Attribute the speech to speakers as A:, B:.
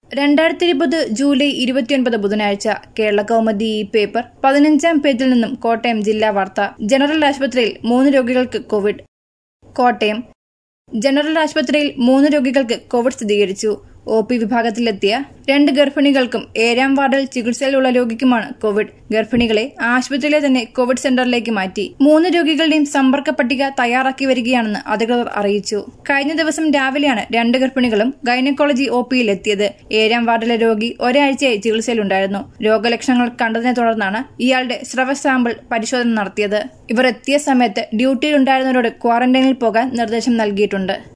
A: രണ്ടായിരത്തി ഇരുപത് ജൂലൈ ഇരുപത്തിയൊൻപത് ബുധനാഴ്ച കേരള കൗമുദി ഈ പേപ്പർ പതിനഞ്ചാം പേജിൽ നിന്നും കോട്ടയം ജില്ലാ വാർത്ത ജനറൽ ആശുപത്രിയിൽ മൂന്ന് രോഗികൾക്ക് കോവിഡ് കോട്ടയം ജനറൽ ആശുപത്രിയിൽ മൂന്ന് രോഗികൾക്ക് കോവിഡ് സ്ഥിരീകരിച്ചു ഒ പി വിഭാഗത്തിലെത്തിയ രണ്ട് ഗർഭിണികൾക്കും ഏഴാം വാർഡിൽ ചികിത്സയിലുള്ള രോഗിക്കുമാണ് കോവിഡ് ഗർഭിണികളെ ആശുപത്രിയിലെ തന്നെ കോവിഡ് സെന്ററിലേക്ക് മാറ്റി മൂന്ന് രോഗികളുടെയും സമ്പർക്ക പട്ടിക തയ്യാറാക്കി വരികയാണെന്ന് അധികൃതർ അറിയിച്ചു കഴിഞ്ഞ ദിവസം രാവിലെയാണ് രണ്ട് ഗർഭിണികളും ഗൈനക്കോളജി ഒ പിയിൽ എത്തിയത് ഏഴാം വാർഡിലെ രോഗി ഒരാഴ്ചയായി ചികിത്സയിലുണ്ടായിരുന്നു രോഗലക്ഷണങ്ങൾ കണ്ടതിനെ തുടർന്നാണ് ഇയാളുടെ സ്രവ സാമ്പിൾ പരിശോധന നടത്തിയത് ഇവർ എത്തിയ സമയത്ത് ഡ്യൂട്ടിയിലുണ്ടായിരുന്നവരോട് ക്വാറന്റൈനിൽ പോകാൻ നിർദ്ദേശം നൽകിയിട്ടുണ്ട്